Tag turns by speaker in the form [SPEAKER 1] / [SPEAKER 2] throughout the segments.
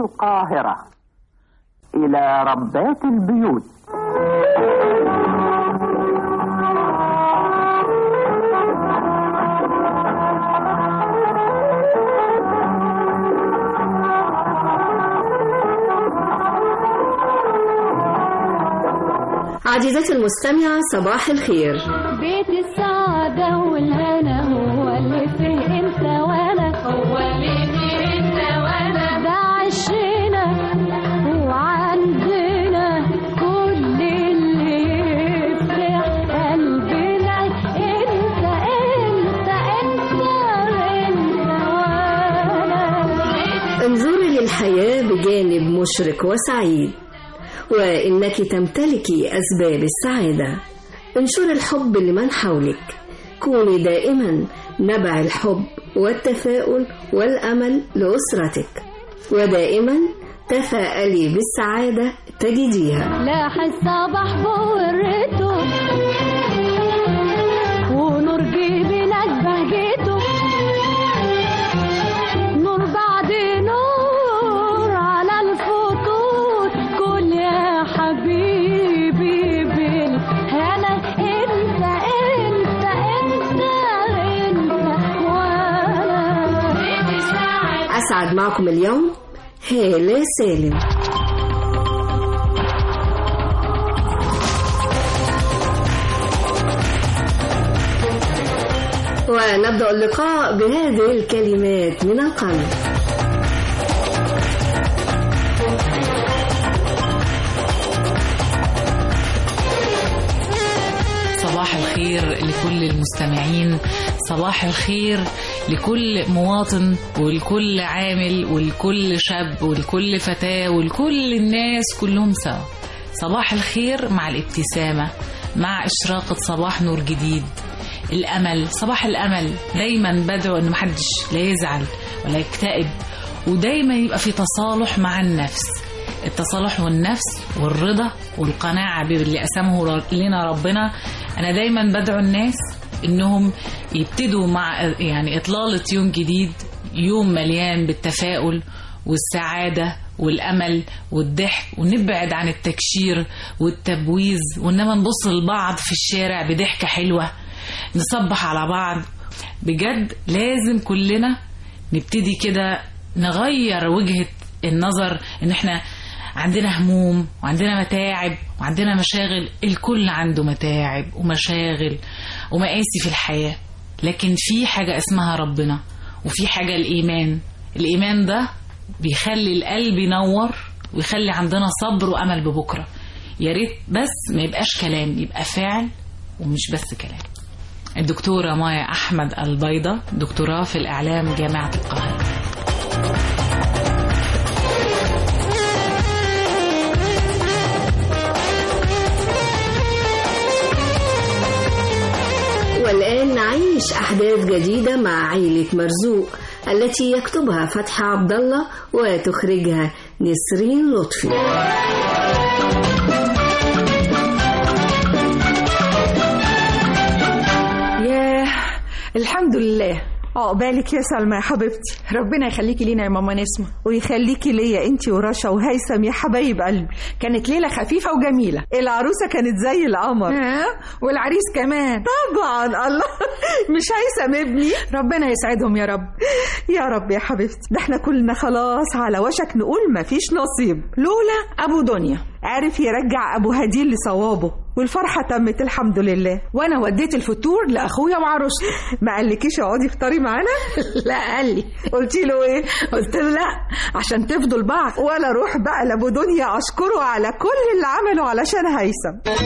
[SPEAKER 1] القاهرة إلى ربات البيوت
[SPEAKER 2] عزيزتي المستمعة صباح الخير
[SPEAKER 3] بيت السعادة والهنا هو اللي فيه انت وانا هو اللي فيه انت وانا ده عشنا وعندنا كل اللي يفرح قلبنا انت انت انت انت وانا
[SPEAKER 2] انظري للحياة بجانب مشرق وسعيد وإنك تمتلكي أسباب السعادة انشري الحب لمن حولك كوني دائما نبع الحب والتفاؤل والأمل لأسرتك ودائما تفاءلي بالسعادة تجديها
[SPEAKER 3] لاح الصباح بورته ونور جبينك بهجته نور بعد نور على الفطور كل يا حبيبي بالهنا انت انت انت انت وانا
[SPEAKER 2] أسعد معكم اليوم هالة سالم ونبدأ اللقاء بهذه الكلمات من القلب
[SPEAKER 4] صباح الخير لكل المستمعين صباح الخير لكل مواطن ولكل عامل ولكل شاب ولكل فتاة ولكل الناس كلهم سوا صباح الخير مع الابتسامة مع إشراقة صباح نور جديد الأمل صباح الأمل دايما بدعو إن محدش لا يزعل ولا يكتئب ودايما يبقى في تصالح مع النفس التصالح والنفس والرضا والقناعة باللي قسمه لنا ربنا أنا دايما بدعو الناس إنهم يبتدوا مع يعني إطلالة يوم جديد يوم مليان بالتفاؤل والسعادة والأمل والضحك ونبعد عن التكشير والتبويز وإنما نبص لبعض في الشارع بضحكة حلوة نصبح على بعض بجد لازم كلنا نبتدي كده نغير وجهة النظر ان احنا عندنا هموم وعندنا متاعب وعندنا مشاغل الكل عنده متاعب ومشاغل ومقاسي في الحياة لكن في حاجة اسمها ربنا وفي حاجة الإيمان الإيمان ده بيخلي القلب ينور ويخلي عندنا صبر وأمل ببكرة يا ريت بس ما يبقاش كلام يبقى فعل ومش بس كلام الدكتورة مايا أحمد البيضة دكتوراه في الإعلام جامعة القاهرة
[SPEAKER 2] والآن نعيش أحداث جديدة مع عيلة مرزوق التي يكتبها فتحي عبد الله وتخرجها نسرين لطفي
[SPEAKER 5] ياه الحمد لله عقبالك يا سلمى يا حبيبتي ربنا يخليكي لينا يا ماما نسمة
[SPEAKER 6] ويخليكي ليا انتي ورشا وهيثم يا حبايب قلبي
[SPEAKER 5] كانت ليلة خفيفة وجميلة
[SPEAKER 6] العروسة كانت زي القمر
[SPEAKER 5] ها والعريس كمان
[SPEAKER 6] طبعا الله مش هيثم ابني
[SPEAKER 5] ربنا يسعدهم يا رب
[SPEAKER 6] يا رب يا حبيبتي ده احنا كلنا خلاص على وشك نقول مفيش نصيب
[SPEAKER 5] لولا أبو دنيا
[SPEAKER 6] عرف يرجع ابو هديل لصوابه والفرحة تمت الحمد لله
[SPEAKER 5] وأنا وديت الفطور لأخويا وعروسته
[SPEAKER 6] ما قالكيش اقعدي افطري معانا
[SPEAKER 5] لا قال لي
[SPEAKER 6] قلتي له ايه
[SPEAKER 5] قلت له لا عشان تفضل بعض
[SPEAKER 6] ولا اروح بقى لابو دنيا اشكره على كل اللي عمله علشان هيثم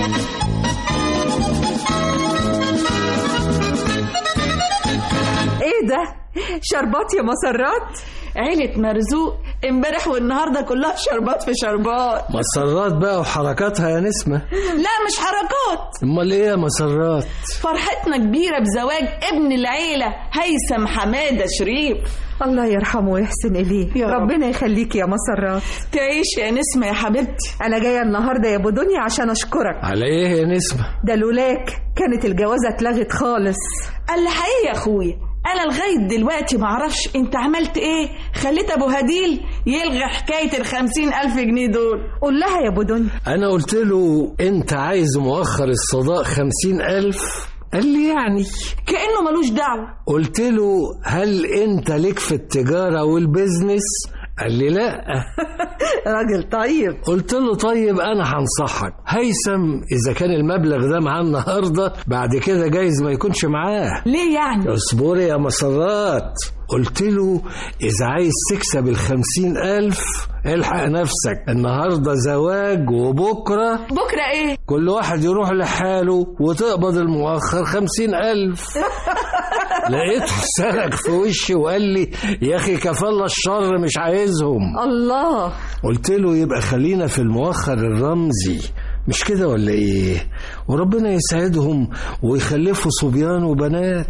[SPEAKER 6] ايه ده شربات يا مسرات
[SPEAKER 5] عيلة مرزوق امبارح والنهاردة كلها شربات في شربات
[SPEAKER 7] مسرات بقى وحركاتها يا نسمة
[SPEAKER 5] لا مش حركات
[SPEAKER 7] امال ايه يا مسرات
[SPEAKER 5] فرحتنا كبيرة بزواج ابن العيلة هيثم حمادة شريف
[SPEAKER 6] الله يرحمه ويحسن اليه
[SPEAKER 5] يا رب.
[SPEAKER 6] ربنا يخليكي يا مسرات
[SPEAKER 5] تعيش يا نسمة يا حبيبتي
[SPEAKER 6] انا جايه النهارده يا ابو دنيا عشان اشكرك
[SPEAKER 7] على ايه يا نسمة
[SPEAKER 6] ده لولاك كانت الجوازه اتلغت خالص
[SPEAKER 5] الحقيقة يا اخويا انا لغاية دلوقتي معرفش انت عملت ايه خليت ابو هديل يلغي حكايه الخمسين الف جنيه دول
[SPEAKER 6] قول لها يا ابو دنيا
[SPEAKER 7] أنا قلت له أنت عايز مؤخر الصداق خمسين ألف قال لي يعني
[SPEAKER 5] كانه ملوش دعوه
[SPEAKER 7] قلت له هل أنت ليك في التجارة والبزنس قال لي لا
[SPEAKER 6] راجل طيب
[SPEAKER 7] قلت له طيب انا هنصحك هيثم اذا كان المبلغ ده معاه النهارده بعد كده جايز ما يكونش معاه
[SPEAKER 5] ليه يعني
[SPEAKER 7] اصبري يا مسرات قلت له إذا عايز تكسب الخمسين ألف الحق نفسك النهاردة زواج وبكرة
[SPEAKER 5] بكره ايه
[SPEAKER 7] كل واحد يروح لحاله وتقبض المؤخر خمسين ألف لقيته سلك في وشي وقال لي يا أخي كفالة الشر مش عايزهم
[SPEAKER 6] الله
[SPEAKER 7] قلت له يبقى خلينا في المؤخر الرمزي مش كده ولا ايه وربنا يسعدهم ويخلفوا صبيان وبنات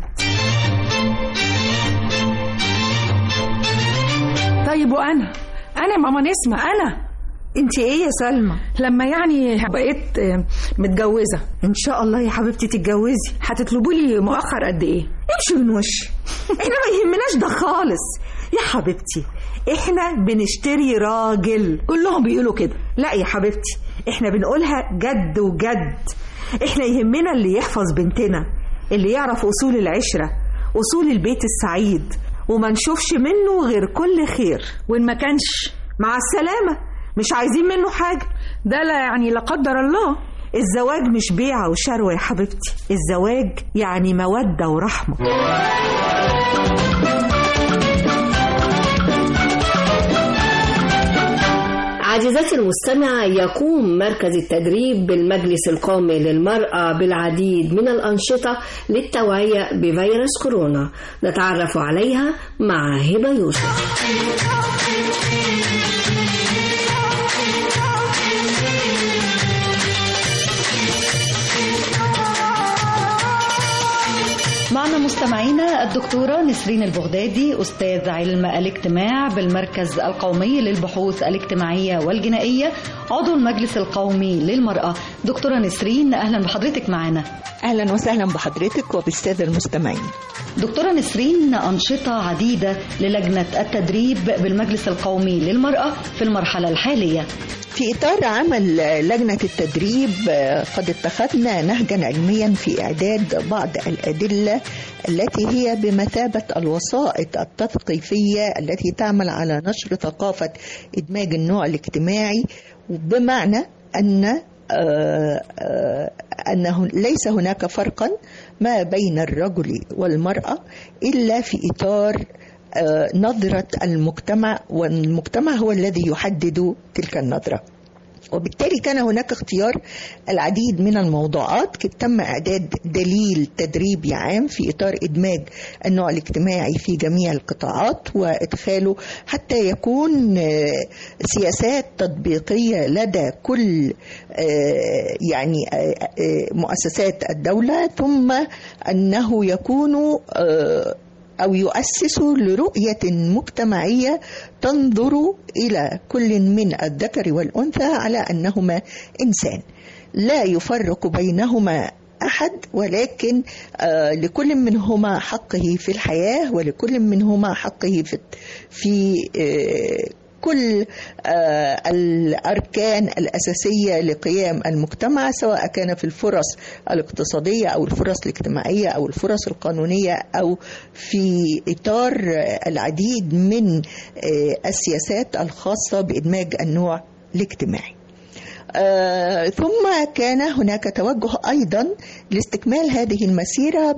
[SPEAKER 5] طيب وانا انا يا ماما نسمة انا
[SPEAKER 6] انت ايه يا سلمى
[SPEAKER 5] لما يعني بقيت آه، متجوزه
[SPEAKER 6] ان شاء الله يا حبيبتي تتجوزي
[SPEAKER 5] هتطلبوا لي مؤخر قد ايه
[SPEAKER 6] امشي من وشي احنا ما يهمناش ده خالص يا حبيبتي احنا بنشتري راجل
[SPEAKER 5] كلهم بيقولوا كده
[SPEAKER 6] لا يا حبيبتي احنا بنقولها جد وجد احنا يهمنا اللي يحفظ بنتنا اللي يعرف اصول العشرة اصول البيت السعيد وما نشوفش منه غير كل خير
[SPEAKER 5] وان ما كانش
[SPEAKER 6] مع السلامة مش عايزين منه حاجة
[SPEAKER 5] ده لا يعني لا قدر الله
[SPEAKER 6] الزواج مش بيعة وشروة يا حبيبتي الزواج يعني مودة ورحمة
[SPEAKER 2] عزيزتي المستمعة يقوم مركز التدريب بالمجلس القومي للمرأة بالعديد من الأنشطة للتوعية بفيروس كورونا نتعرف عليها مع هبة يوسف
[SPEAKER 8] معنا مستمعينا الدكتورة نسرين البغدادي أستاذ علم الاجتماع بالمركز القومي للبحوث الاجتماعية والجنائية عضو المجلس القومي للمرأة دكتورة نسرين أهلا بحضرتك معنا
[SPEAKER 9] اهلا وسهلا بحضرتك وبالساده المستمعين
[SPEAKER 8] دكتورة نسرين أنشطة عديدة للجنة التدريب بالمجلس القومي للمرأة في المرحلة الحالية
[SPEAKER 9] في اطار عمل لجنه التدريب آه، قد اتخذنا نهجا علميا في اعداد بعض الادله التي هي بمثابه الوسائط التثقيفيه التي تعمل على نشر ثقافه ادماج النوع الاجتماعي بمعنى ان آه، آه، أنه ليس هناك فرقا ما بين الرجل والمرأة إلا في إطار آه، نظرة المجتمع والمجتمع هو الذي يحدد تلك النظرة وبالتالي كان هناك اختيار العديد من الموضوعات كي تم إعداد دليل تدريبي عام في إطار إدماج النوع الاجتماعي في جميع القطاعات وإدخاله حتى يكون آه، سياسات تطبيقية لدى كل آه، يعني آه، آه، مؤسسات الدولة ثم أنه يكون آه، أو يؤسس لرؤية مجتمعية تنظر إلى كل من الذكر والأنثى على أنهما إنسان لا يفرق بينهما أحد ولكن آه لكل منهما حقه في الحياة ولكل منهما حقه في, في آه كل آه الأركان الأساسية لقيام المجتمع سواء كان في الفرص الاقتصادية أو الفرص الاجتماعية أو الفرص القانونية أو في إطار العديد من آه السياسات الخاصة بإدماج النوع الاجتماعي آه ثم كان هناك توجه ايضا لاستكمال هذه المسيره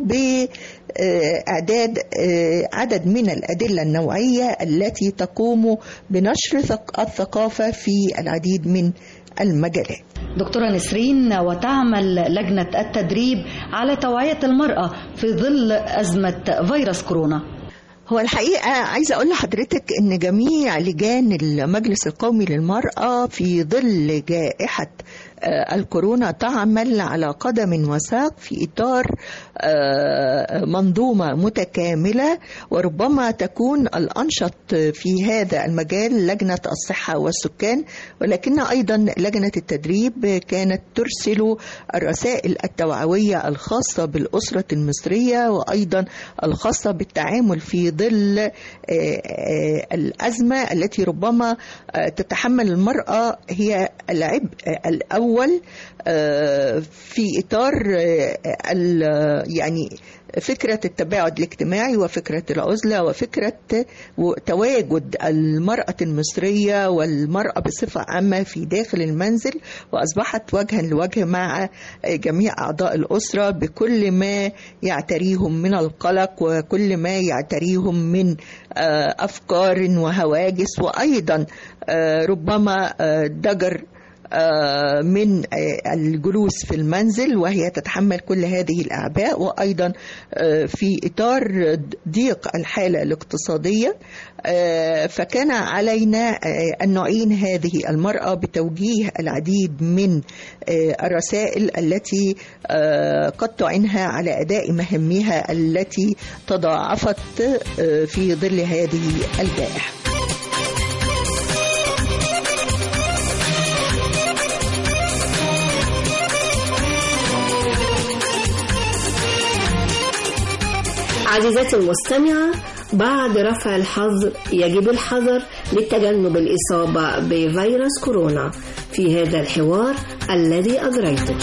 [SPEAKER 9] باعداد آه عدد من الادله النوعيه التي تقوم بنشر ثق- الثقافه في العديد من المجالات.
[SPEAKER 8] دكتورة نسرين وتعمل لجنة التدريب على توعية المرأة في ظل أزمة فيروس كورونا
[SPEAKER 9] هو الحقيقة عايزة أقول لحضرتك إن جميع لجان المجلس القومي للمرأة في ظل جائحة آه، الكورونا تعمل على قدم وساق في إطار آه، منظومة متكاملة وربما تكون الأنشط في هذا المجال لجنة الصحة والسكان ولكن أيضا لجنة التدريب كانت ترسل الرسائل التوعوية الخاصة بالأسرة المصرية وأيضا الخاصة بالتعامل في ظل آه، آه، الأزمة التي ربما آه، تتحمل المرأة هي العبء الأول آه، في إطار آه، ال- يعني فكرة التباعد الاجتماعي وفكرة العزلة وفكرة تواجد المرأة المصرية والمرأة بصفة عامة في داخل المنزل وأصبحت وجها لوجه مع جميع أعضاء الأسرة بكل ما يعتريهم من القلق وكل ما يعتريهم من آه، أفكار وهواجس وأيضا آه، ربما آه، ضجر آه، من آه، الجلوس في المنزل وهي تتحمل كل هذه الأعباء وأيضا آه، في إطار ضيق الحالة الاقتصادية آه، فكان علينا آه، أن نعين هذه المرأة بتوجيه العديد من آه، الرسائل التي آه، قد تعينها على أداء مهامها التي تضاعفت آه، في ظل هذه الجائحة
[SPEAKER 2] عزيزتي المستمعة بعد رفع الحظر يجب الحذر لتجنب الإصابة بفيروس كورونا في هذا الحوار الذي أجريته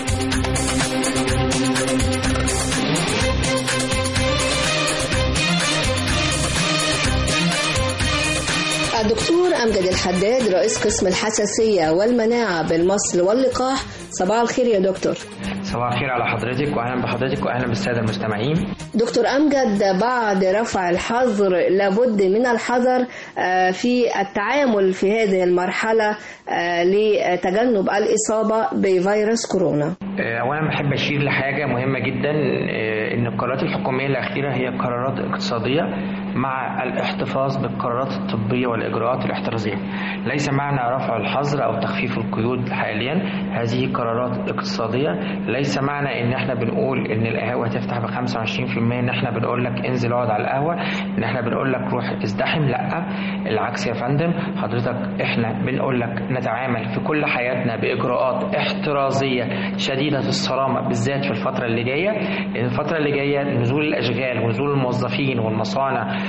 [SPEAKER 2] الدكتور أمجد الحداد رئيس قسم الحساسية والمناعة بالمصل واللقاح صباح الخير يا دكتور
[SPEAKER 10] صباح الخير على حضرتك واهلا بحضرتك واهلا بالساده المستمعين
[SPEAKER 2] دكتور أمجد بعد رفع الحظر لابد من الحذر آه، في التعامل في هذه المرحلة آه، لتجنب الإصابة بفيروس كورونا
[SPEAKER 10] آه، اولا بحب اشير لحاجه مهمه جدا آه، ان القرارات الحكوميه الاخيره هي قرارات اقتصاديه مع الاحتفاظ بالقرارات الطبيه والاجراءات الاحترازيه ليس معنى رفع الحظر او تخفيف القيود حاليا هذه قرارات اقتصاديه ليس معنى ان احنا بنقول ان القهاوي هتفتح ب 25% ان احنا بنقول لك انزل اقعد على القهوه ان احنا بنقول لك روح ازدحم لا العكس يا فندم حضرتك احنا بنقول لك نتعامل في كل حياتنا باجراءات احترازيه شديده الصرامه بالذات في الفتره اللي جايه لان الفتره اللي جايه نزول الاشغال ونزول الموظفين والمصانع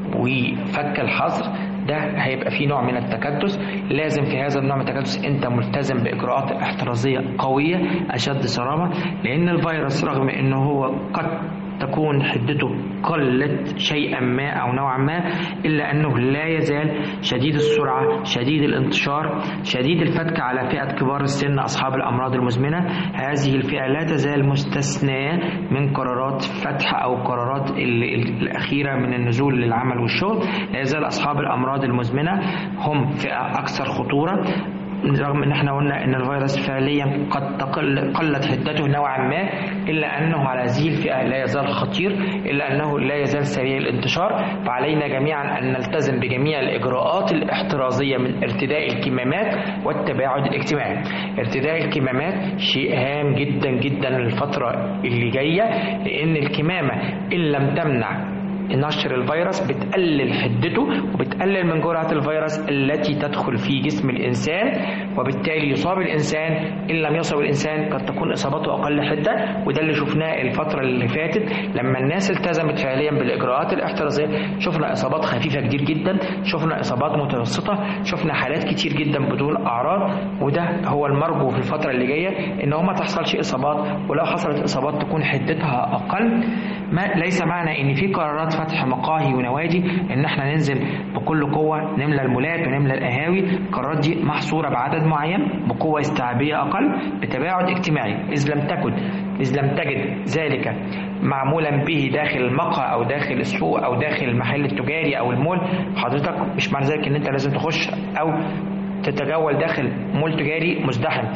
[SPEAKER 10] وفك الحظر ده هيبقى فيه نوع من التكدس لازم في هذا النوع من التكدس انت ملتزم باجراءات احترازيه قويه اشد صرامه لان الفيروس رغم انه هو قد تكون حدته قلت شيئا ما او نوعا ما الا انه لا يزال شديد السرعه شديد الانتشار شديد الفتك على فئه كبار السن اصحاب الامراض المزمنه هذه الفئه لا تزال مستثناه من قرارات فتح او قرارات ال- ال- الاخيره من النزول للعمل والشغل لا يزال اصحاب الامراض المزمنه هم فئه اكثر خطوره رغم ان احنا قلنا ان الفيروس فعليا قد تقل قلت حدته نوعا ما الا انه على هذه الفئه لا يزال خطير الا انه لا يزال سريع الانتشار فعلينا جميعا ان نلتزم بجميع الاجراءات الاحترازيه من ارتداء الكمامات والتباعد الاجتماعي. ارتداء الكمامات شيء هام جدا جدا للفتره اللي جايه لان الكمامه ان لم تمنع نشر الفيروس بتقلل حدته وبتقلل من جرعة الفيروس التي تدخل في جسم الإنسان وبالتالي يصاب الإنسان إن لم يصب الإنسان قد تكون إصابته أقل حدة وده اللي شفناه الفترة اللي فاتت لما الناس التزمت فعليا بالإجراءات الاحترازية شفنا إصابات خفيفة كتير جدا شفنا إصابات متوسطة شفنا حالات كتير جدا بدون أعراض وده هو المرجو في الفترة اللي جاية إن هو ما تحصلش إصابات ولو حصلت إصابات تكون حدتها أقل ما ليس معنى ان في قرارات فتح مقاهي ونوادي ان احنا ننزل بكل قوه نملى المولات ونملى القهاوي القرارات دي محصوره بعدد معين بقوه استيعابيه اقل بتباعد اجتماعي اذ لم تكن اذ لم تجد ذلك معمولا به داخل المقهى او داخل السوق او داخل المحل التجاري او المول حضرتك مش معنى ذلك ان انت لازم تخش او تتجول داخل مول تجاري مزدحم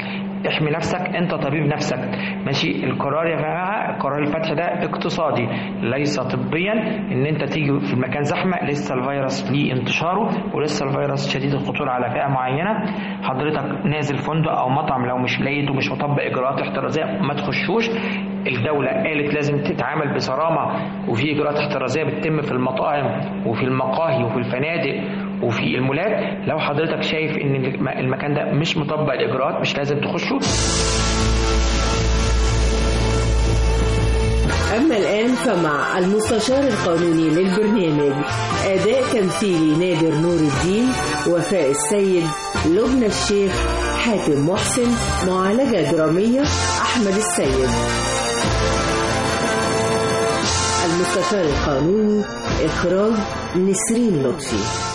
[SPEAKER 10] احمي نفسك انت طبيب نفسك ماشي القرار يا جماعه قرار الفتح ده اقتصادي ليس طبيا ان انت تيجي في المكان زحمه لسه الفيروس ليه انتشاره ولسه الفيروس شديد الخطوره على فئه معينه حضرتك نازل فندق او مطعم لو مش لقيته مش مطبق اجراءات احترازيه ما تخشوش الدولة قالت لازم تتعامل بصرامة وفي إجراءات احترازية بتتم في المطاعم وفي المقاهي وفي الفنادق وفي المولات لو حضرتك شايف ان الم- المكان ده مش مطبق الاجراءات مش لازم تخشه
[SPEAKER 11] أما الآن فمع المستشار القانوني للبرنامج أداء تمثيلي نادر نور الدين وفاء السيد لبنى الشيخ حاتم محسن معالجة درامية أحمد السيد المستشار القانوني إخراج نسرين لطفي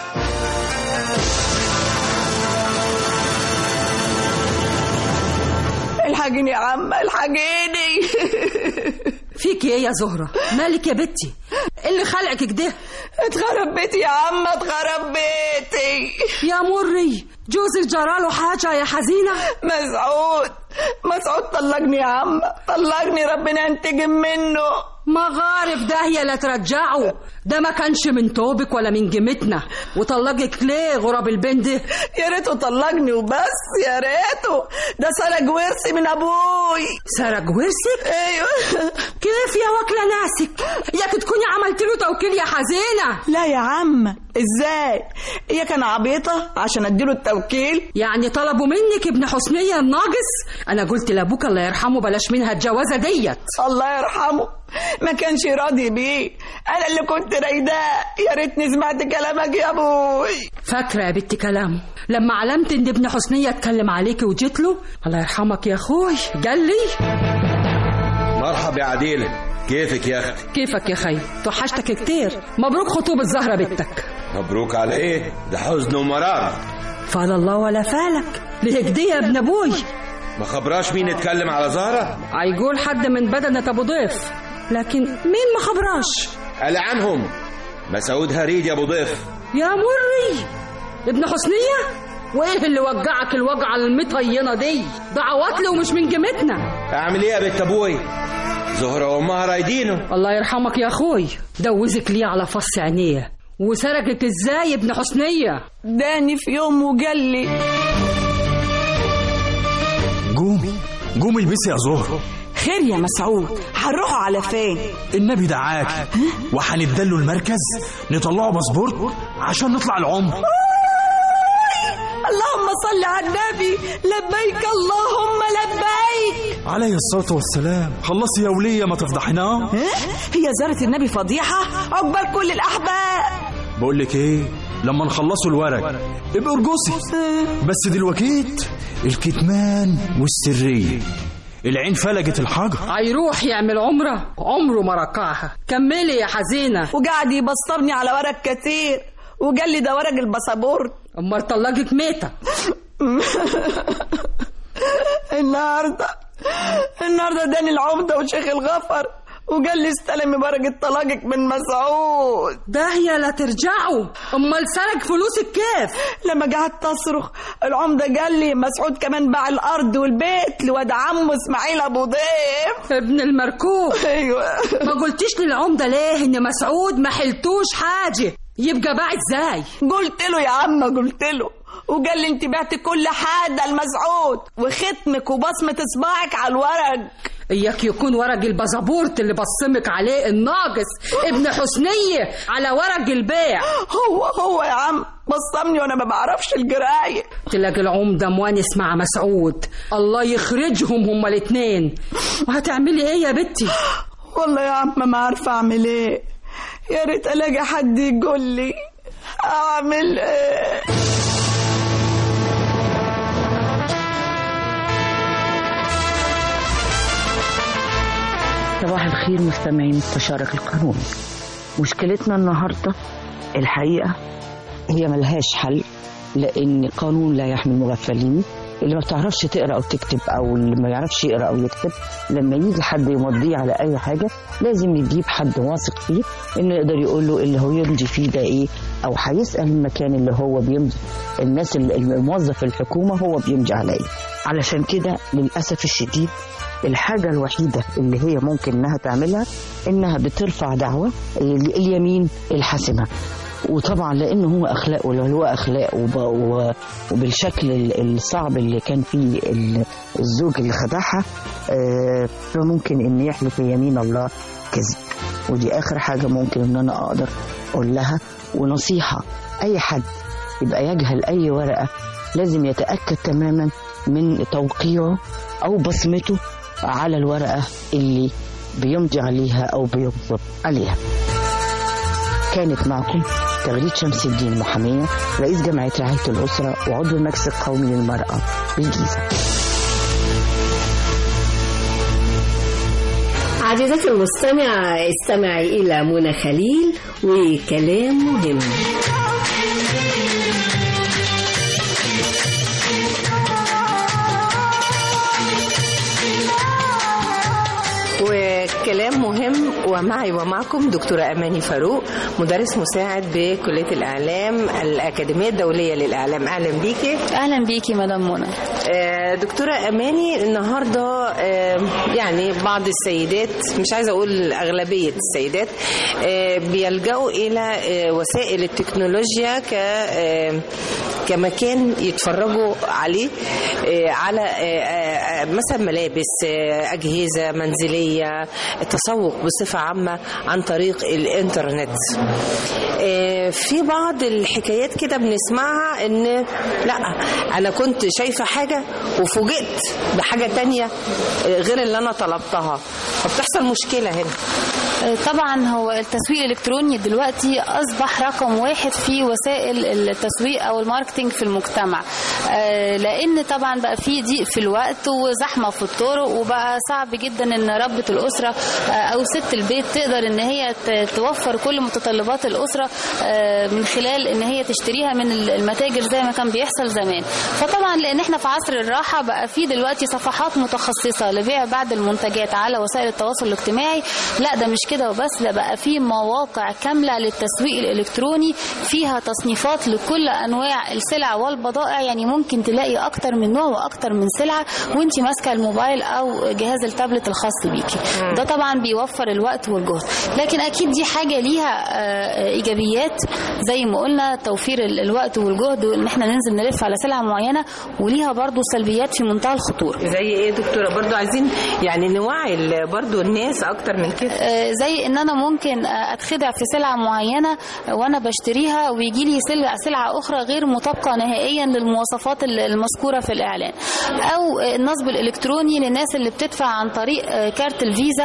[SPEAKER 12] الحاجيني يا عم الحاجيني
[SPEAKER 13] فيك ايه يا زهرة مالك يا بنتي إيه اللي خلقك كده
[SPEAKER 12] اتخرب بيتي يا عم اتخرب بيتي
[SPEAKER 13] يا مري جوزك جراله حاجة يا حزينة
[SPEAKER 12] مسعود مسعود طلقني يا عم طلقني ربنا ينتقم منه
[SPEAKER 13] مغارب داهية لا ترجعه ده ما كانش من توبك ولا من جمتنا وطلقك ليه غراب البنت ده
[SPEAKER 12] يا ريته طلقني وبس يا ريته ده سرق ورثي من ابوي
[SPEAKER 13] سرق ورثك
[SPEAKER 12] ايوه
[SPEAKER 13] كيف يا واكلة ناسك ياك تكوني عملت له توكيل يا حزينة
[SPEAKER 12] لا يا عم ازاي هي كان عبيطة عشان اديله التوكيل
[SPEAKER 13] يعني طلبوا منك ابن حسنية الناقص انا قلت لابوك الله يرحمه بلاش منها الجوازة ديت
[SPEAKER 12] الله يرحمه ما كانش راضي بيه انا اللي كنت رايداه يا ريتني سمعت كلامك يا ابوي
[SPEAKER 13] فاكرة يا بنتي كلامه لما علمت ان ابن حسنية اتكلم عليكي وجيت له الله يرحمك يا اخوي قال لي
[SPEAKER 14] مرحب يا عديلة كيفك يا اختي
[SPEAKER 13] كيفك يا خي توحشتك كتير مبروك خطوبة زهرة بنتك
[SPEAKER 14] مبروك على ايه ده حزن ومرار
[SPEAKER 13] فال الله ولا فالك ليه كده يا ابن ابوي
[SPEAKER 14] ما خبراش مين اتكلم على زهرة
[SPEAKER 13] هيقول حد من بدنة ابو ضيف لكن مين ما خبراش
[SPEAKER 14] قال عنهم مسعود هريد يا ابو ضيف
[SPEAKER 13] يا مري ابن حسنية وايه اللي وجعك الوجعة المطينة دي ده عواطلي ومش من جمتنا
[SPEAKER 14] اعمل ايه يا بنت ابوي زهرة وامها رايدينه
[SPEAKER 13] الله يرحمك يا اخوي دوزك ليه على فص عينيه وسرقك ازاي ابن حسنية
[SPEAKER 12] داني في يوم وقال لي
[SPEAKER 15] قومي قومي البسي يا زهر
[SPEAKER 12] خير يا مسعود هنروحوا على فين
[SPEAKER 15] النبي دعاك وهندله المركز نطلعه باسبور عشان نطلع العمر
[SPEAKER 12] اللهم صل على النبي لبيك اللهم لبيك
[SPEAKER 15] عليه الصلاة والسلام خلصي يا ولية ما تفضحنا
[SPEAKER 12] هي زارة النبي فضيحة عقبال كل الأحباب
[SPEAKER 15] بقول لك ايه لما نخلصوا الورق ابقى ارجسي بس دلوقتي الكتمان والسرية العين فلجت الحجر
[SPEAKER 13] هيروح يعمل عمرة عمره ما ركعها كملي يا حزينة
[SPEAKER 12] وقعد يبصرني على ورق كتير وقال لي ده ورق الباسبور
[SPEAKER 13] امال طلقك ميتة
[SPEAKER 12] النهارده النهارده داني العمده وشيخ الغفر وقال لي استلمي ورقة طلاقك من مسعود
[SPEAKER 13] داهية لا ترجعوا امال سرق فلوسك كيف
[SPEAKER 12] لما قعدت اصرخ العمده قال لي مسعود كمان باع الارض والبيت لواد عمه اسماعيل ابو ضيف
[SPEAKER 13] ابن المركوب
[SPEAKER 12] ايوه
[SPEAKER 13] ما قلتيش للعمدة ليه ان مسعود ما حلتوش حاجة يبقى باع ازاي
[SPEAKER 12] قلت له يا عم قلت له وقال لي انت بعت كل حاجه لمسعود وختمك وبصمه اصبعك على الورق
[SPEAKER 13] اياك يكون ورق البازابورت اللي بصمك عليه الناقص ابن حسنية على ورق البيع
[SPEAKER 12] هو هو يا عم بصمني وانا ما بعرفش القرايه
[SPEAKER 13] تلاقي العمدة موانس مع مسعود الله يخرجهم هما الاتنين وهتعملي ايه يا بنتي
[SPEAKER 12] والله يا عم ما عارفه اعمل ايه يا ريت الاقي حد يقول لي اعمل ايه
[SPEAKER 16] صباح الخير مستمعي مستشارك القانوني مشكلتنا النهاردة الحقيقة هي ملهاش حل لأن قانون لا يحمي المغفلين اللي ما بتعرفش تقرا او تكتب او اللي ما يعرفش يقرا او يكتب لما يجي حد يمضيه على اي حاجه لازم يجيب حد واثق فيه انه يقدر يقول له اللي هو يمضي فيه ده ايه او هيسال المكان اللي هو بيمضي الناس اللي- الموظف الحكومه هو بيمضي على ايه علشان كده للاسف الشديد الحاجه الوحيده اللي هي ممكن انها تعملها انها بترفع دعوه اليمين الحاسمه وطبعا لانه هو اخلاق ولا هو اخلاق وب- و- وبالشكل ال- الصعب اللي كان فيه ال- الزوج اللي خدعها آه، فممكن ان يحلف يمين الله كذب ودي اخر حاجه ممكن ان انا اقدر اقول لها ونصيحه اي حد يبقى يجهل اي ورقه لازم يتاكد تماما من توقيعه او بصمته على الورقه اللي بيمضي عليها او بيكتب عليها كانت معكم تغريد شمس الدين محامية رئيس جمعية رعاية الأسرة وعضو المجلس القومي للمرأة بالجيزة
[SPEAKER 11] عزيزتي المستمعة استمعي إلى منى خليل وكلام مهم
[SPEAKER 17] وكلام مهم ومعي ومعكم دكتورة أماني فاروق مدرس مساعد بكلية الإعلام الأكاديمية الدولية للإعلام أهلا بيكي
[SPEAKER 18] اهلا بيكي مدام منى
[SPEAKER 17] آه، دكتورة أماني النهاردة آه، يعني بعض السيدات مش عايزة أقول أغلبية السيدات آه، بيلجأوا إلى آه، وسائل التكنولوجيا ك آه، كمكان يتفرجوا عليه آه، على آه، آه، مثلا ملابس آه، أجهزة منزلية التسوق بصفة عامة عن طريق الإنترنت آه، في بعض الحكايات كده بنسمعها ان لا انا كنت شايفه حاجه وفوجئت بحاجه تانية آه، غير اللي انا طلبتها فبتحصل مشكله هنا
[SPEAKER 18] طبعا هو التسويق الالكتروني دلوقتي اصبح رقم واحد في وسائل التسويق او الماركتينج في المجتمع آه، لان طبعا بقى في ضيق في الوقت وزحمه في الطرق وبقى صعب جدا ان ربة الاسره آه، او ست البيت تقدر ان هي ت- توفر كل متطلبات الاسره آه، من خلال ان هي تشتريها من المتاجر زي ما كان بيحصل زمان فطبعا لان احنا في عصر الراحه بقى في دلوقتي صفحات متخصصه لبيع بعض المنتجات على وسائل التواصل الاجتماعي لا ده مش كده وبس ده بقى في مواقع كامله للتسويق الالكتروني فيها تصنيفات لكل انواع السلع والبضائع يعني ممكن تلاقي اكتر من نوع واكتر من سلعه وانت ماسكه الموبايل او جهاز التابلت الخاص بيكي ده طبعا بيوفر الوقت والجهد لكن اكيد دي حاجه ليها آه، ايجابيات زي ما قلنا توفير ال- الوقت والجهد وان احنا ننزل نلف على سلعه معينه وليها برضو سلبيات في منتهى الخطوره
[SPEAKER 17] زي ايه يا دكتوره برضو عايزين يعني نوعي ال- برضو الناس اكتر من كده
[SPEAKER 18] آه، زي ان انا ممكن آه، اتخدع في سلعه معينه آه، وانا بشتريها ويجي لي سلعه سلعه اخرى غير مطابقه نهائيا للمواصفات ال- المذكوره في الاعلان او آه، النصب الالكتروني للناس اللي بتدفع عن طريق آه، كارت الفيزا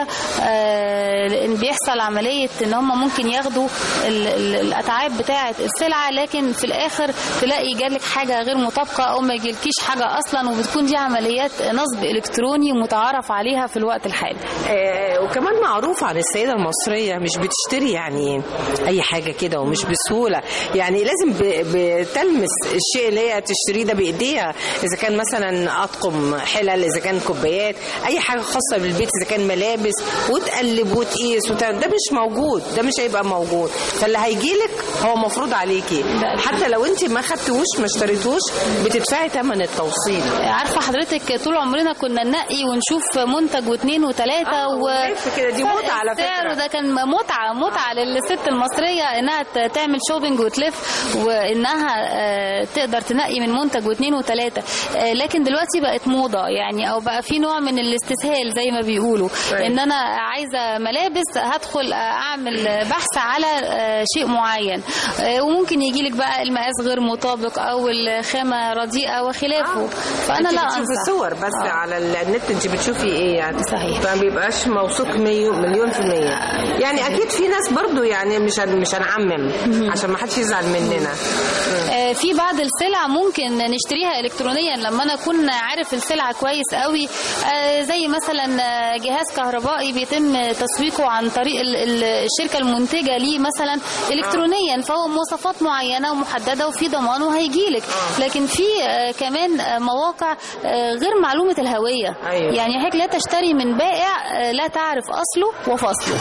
[SPEAKER 18] آه، لان بيحصل عمليه ان هم ممكن ياخدوا ال- ال- الاتعاب بتاعه السلعه لكن في الاخر تلاقي جالك حاجه غير مطابقه او ما يجيلكيش حاجه اصلا وبتكون دي عمليات نصب الكتروني متعارف عليها في الوقت الحالي
[SPEAKER 17] آه، وكمان معروف عن السيدة المصرية مش بتشتري يعني أي حاجة كده ومش بسهولة يعني لازم ب- بتلمس الشيء اللي هي تشتريه ده بإيديها إذا كان مثلا أطقم حلل إذا كان كوبايات أي حاجة خاصة بالبيت إذا كان ملابس وتقلب وتقيس وتعمل ده مش موجود ده مش هيبقى موجود فاللي هيجيلك هو مفروض عليكي حتى لو أنت ما خدتوش ما اشتريتوش بتدفعي ثمن التوصيل
[SPEAKER 18] عارفه حضرتك طول عمرنا كنا ننقي ونشوف منتج واثنين وثلاثه و
[SPEAKER 17] كده دي متعة على فكرة.
[SPEAKER 18] السعر ده كان متعه متعه للست المصريه انها ت- تعمل شوبينج وتلف وانها آه، تقدر تنقي من منتج واثنين وثلاثه آه، لكن دلوقتي بقت موضه يعني او بقى في نوع من الاستسهال زي ما بيقولوا ان انا عايزه ملابس هدخل اعمل بحث على آه، شيء معين آه، وممكن يجي لك بقى المقاس غير مطابق او الخامه رديئه وخلافه فانا
[SPEAKER 17] انت
[SPEAKER 18] لا
[SPEAKER 17] بتشوفي
[SPEAKER 18] انصح
[SPEAKER 17] الصور بس
[SPEAKER 18] آه.
[SPEAKER 17] على النت انت بتشوفي ايه يعني
[SPEAKER 18] صحيح
[SPEAKER 17] فما بيبقاش موثوق مليون مليون في المية يعني اكيد في ناس برضو يعني مش هن- مش هنعمم عشان ما حدش يزعل مننا
[SPEAKER 18] آه، في بعض السلع ممكن نشتريها الكترونيا لما انا اكون عارف السلعه كويس قوي آه، زي مثلا آه، جهاز كهربائي بيتم تسويقه عن طريق ال- ال- الشركه المنتجه ليه مثلا الكترونيا معين فهو مواصفات معينه ومحدده وفي ضمان وهيجيلك لكن في آه، كمان آه، مواقع آه، غير معلومه الهويه
[SPEAKER 17] أيوة.
[SPEAKER 18] يعني حضرتك لا تشتري من بائع آه، لا تعرف اصله وفصله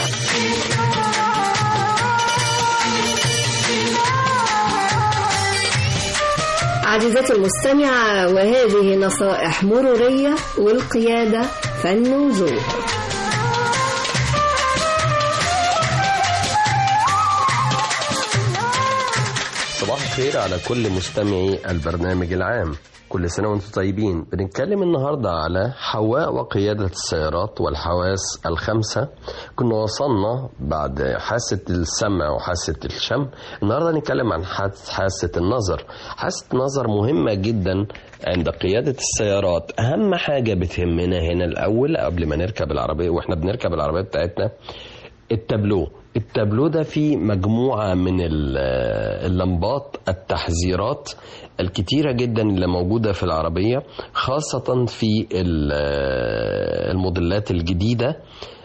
[SPEAKER 2] عزيزتي المستمعة وهذه نصائح مرورية والقيادة فن وذوق
[SPEAKER 19] صباح الخير على كل مستمعي البرنامج العام كل سنة وانتم طيبين بنتكلم النهاردة على حواء وقيادة السيارات والحواس الخمسة كنا وصلنا بعد حاسة السمع وحاسة الشم النهاردة نتكلم عن حاس- حاسة النظر حاسة النظر مهمة جدا عند قيادة السيارات أهم حاجة بتهمنا هنا الأول قبل ما نركب العربية وإحنا بنركب العربية بتاعتنا التابلو التابلو ده فيه مجموعة من ال- اللمبات التحذيرات الكتيرة جدا اللي موجودة في العربية خاصة في ال- الموديلات الجديدة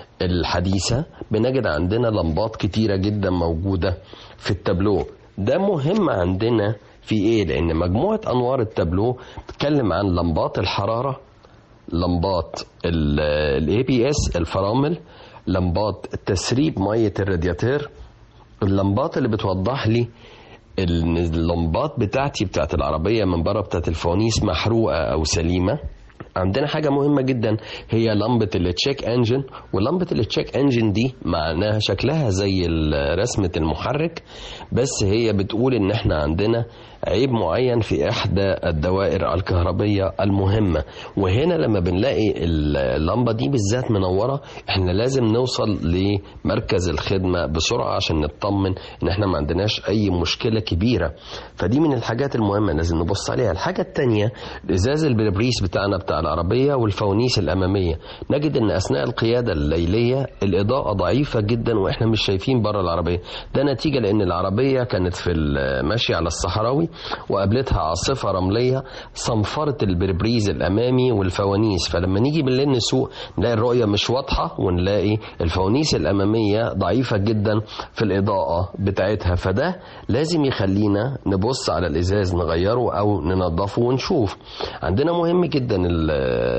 [SPEAKER 19] الحديثة بنجد عندنا لمبات كتيرة جدا موجودة في التابلو ده مهم عندنا في ايه لان مجموعة انوار التابلو بتتكلم عن لمبات الحرارة لمبات الاي بي اس الفرامل لمبات تسريب ميه الرادياتير اللمبات اللي بتوضح لي ان اللمبات بتاعتي بتاعت العربيه من بره بتاعت الفوانيس محروقه او سليمه عندنا حاجة مهمة جدا هي لمبة التشيك انجن ولمبة التشيك انجن دي معناها شكلها زي ال- رسمة المحرك بس هي بتقول ان احنا عندنا عيب معين في احدى الدوائر الكهربية المهمة وهنا لما بنلاقي اللمبة دي بالذات منورة احنا لازم نوصل لمركز الخدمة بسرعة عشان نطمن ان احنا ما عندناش اي مشكلة كبيرة فدي من الحاجات المهمة لازم نبص عليها الحاجة التانية ازاز البربريس بتاعنا بتاع العربية والفوانيس الامامية نجد ان اثناء القيادة الليلية الاضاءة ضعيفة جدا واحنا مش شايفين بره العربية ده نتيجة لان العربية كانت في ال- ماشية على الصحراوي وقابلتها عاصفة رملية صنفرت البربريز الامامي والفوانيس فلما نيجي بالليل نسوق نلاقي الرؤية مش واضحة ونلاقي الفوانيس الامامية ضعيفة جدا في الاضاءة بتاعتها فده لازم يخلينا نبص على الازاز نغيره او ننظفه ونشوف عندنا مهم جدا ال-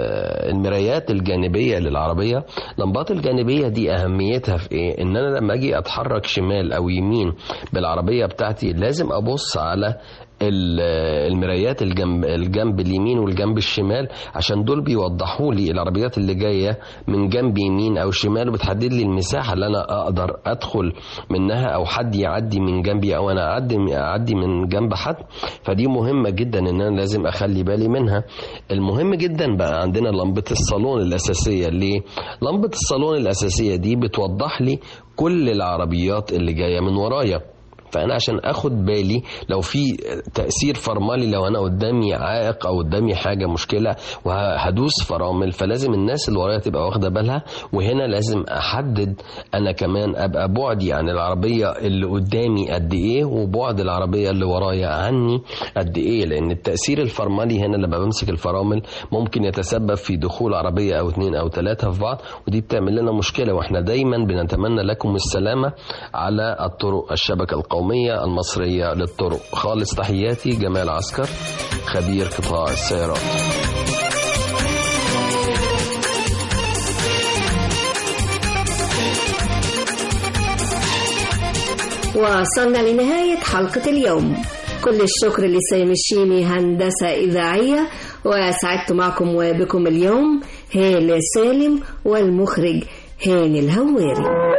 [SPEAKER 19] المرايات الجانبية للعربية لمبات الجانبية دي اهميتها في ايه ان انا لما اجي اتحرك شمال او يمين بالعربية بتاعتي لازم ابص على ال- المرايات الجنب الجنب اليمين والجنب الشمال عشان دول بيوضحوا لي العربيات اللي جايه من جنب يمين او شمال وبتحدد لي المساحه اللي انا اقدر ادخل منها او حد يعدي من جنبي او انا اعدي اعدي من جنب حد فدي مهمه جدا ان انا لازم اخلي بالي منها المهم جدا بقى عندنا لمبه الصالون الاساسيه ليه لمبه الصالون الاساسيه دي بتوضح لي كل العربيات اللي جايه من ورايا فانا عشان اخد بالي لو في تاثير فرملي لو انا قدامي عائق او قدامي حاجه مشكله وهدوس فرامل فلازم الناس اللي ورايا تبقى واخده بالها وهنا لازم احدد انا كمان ابقى بعدي عن العربيه اللي قدامي قد ايه وبعد العربيه اللي ورايا عني قد ايه لان التاثير الفرملي هنا لما بمسك الفرامل ممكن يتسبب في دخول عربيه او اتنين او ثلاثه في بعض ودي بتعمل لنا مشكله واحنا دايما بنتمنى لكم السلامه على الطرق الشبكه القوميه المصريه للطرق خالص تحياتي جمال عسكر خبير قطاع السيارات
[SPEAKER 2] وصلنا لنهاية حلقة اليوم كل الشكر لسامي الشيمي هندسة إذاعية وسعدت معكم وبكم اليوم هالة سالم والمخرج هاني الهواري